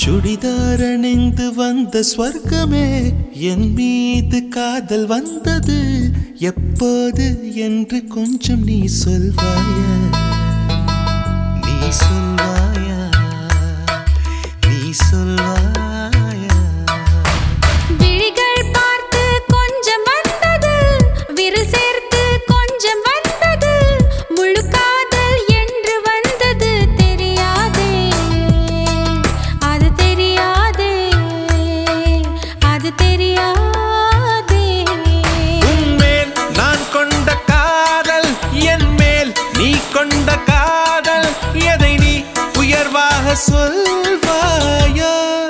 சுடிதார் அணிந்து வந்த ஸ்வர்க்கமே என் மீது காதல் வந்தது எப்போது என்று கொஞ்சம் நீ சொல்வாயா நீ சொல்வாயா நீ சொல்வாயா விழிகள் பார்த்து கொஞ்சம் வந்தது விரல் சேர்த்து கொஞ்சம் வந்தது முழு காதல் என்று வந்தது தெரியாதே அது தெரியாதே அது தெரியாதே உன்மேல் நான் கொண்ட காதல் என் மேல் நீ கொண்ட காதல் எதை நீ உயர்வாக சொல்வாயா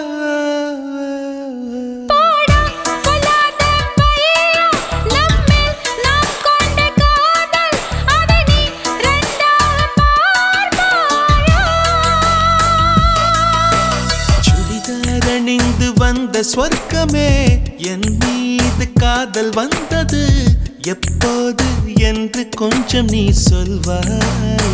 போடா கொல்லாத பையா நம்மேல் நாம் கொண்ட காதல் அதை நீ ரெண்டாக பார்ப்பாயா சுடிதார் அணிந்து வந்த ஸ்வர்க்கமே என் மீது காதல் வந்தது எப்போது என்று கொஞ்சம் நீ சொல்வாயா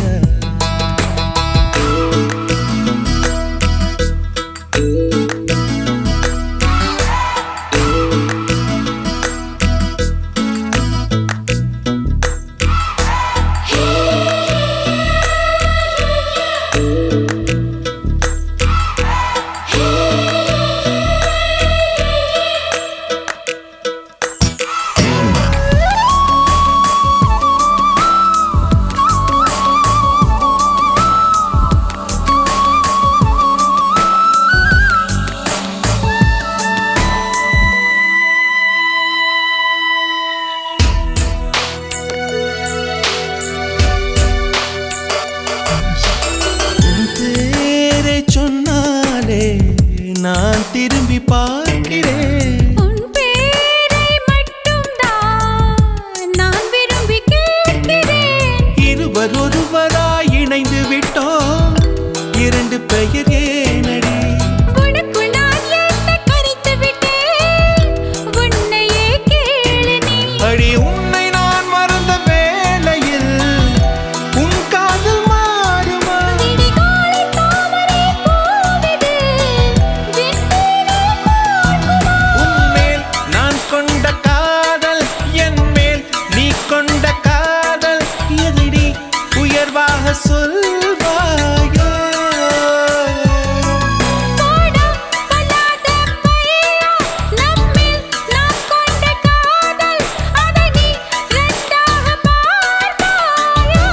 உன் பேரை சொன்னாலே நான் திரும்பி பார்க்கிறேன் உன் பேரை மட்டும்தான் நான் விரும்பி கேட்கிறேன் இருவர் ஒருவராய் இணைந்து விட்டோம் இரண்டு பெயர் ஏனடி உனக்குள் நான் என்னை கரைத்து விட்டேன் உன்னையே கேளு நீ அடி உன்னை நான் மறந்த வேளையில் உன் காதல் மாறுமா விடிகாலை தாமரை பூவிது விண்மீனே பார்க்குமா உன்மேல் நான் கொண்ட காதல் என் மேல் நீ கொண்ட காதல் எதிரி உயர்வாக சொல்வாயோ போடா பண்ணாத பையா நம்மில் நாம் கொண்ட காதல் அதை நீ ரெண்டாக பார்ப்பாயா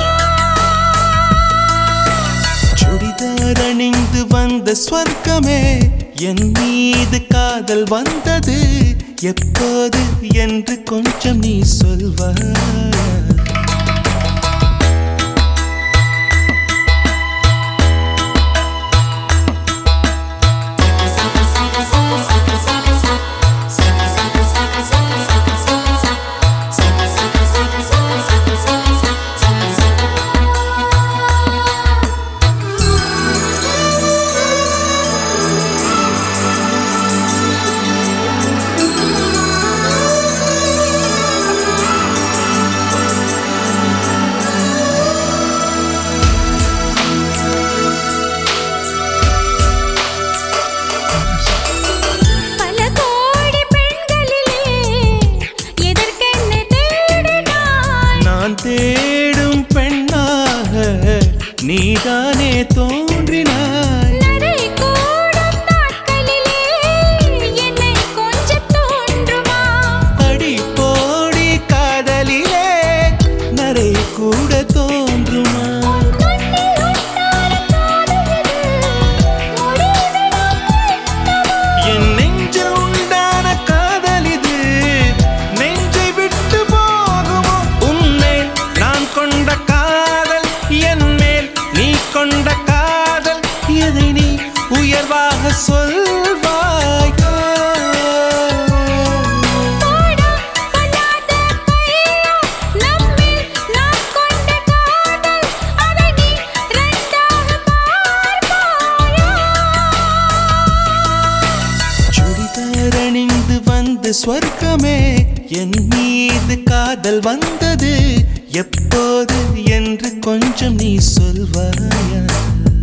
சுடிதார் அணிந்து வந்த ஸ்வர்க்கமே என் மீது காதல் வந்தது எப்போது என்று கொஞ்சம் நீ சொல்வாயா பல கோடி பெண்களிலே எதற்கென்ன தேடினாய் நான் தேடும் பெண்ணாக நீதானே தோன்றினாய் நரை கூடும் நாட்களிலே என்னை கொஞ்சம் தோன்றுமா அடி போடி காதலிலே நரை கூட தோன்றுமா கண்ணில் உண்டான காதலிது முடிவிடம் என் நெஞ்சில் உண்டான காதல் இது நெஞ்சை விட்டு போகுமோ உன்மேல் நான் கொண்ட காதல் என் மேல் நீ கொண்ட காதல் எதை நீ உயர்வாக சொல்வாயோ போடா பண்ணாத பையா நம்மில் நாம் கொண்ட காதல் அதை நீ ரெண்டாக பார்ப்பாயா சுடிதார் அணிந்து வந்த ஸ்வர்க்கமே என் மீது காதல் வந்தது எப்போது என்று கொஞ்சம் நீ சொல்வாயா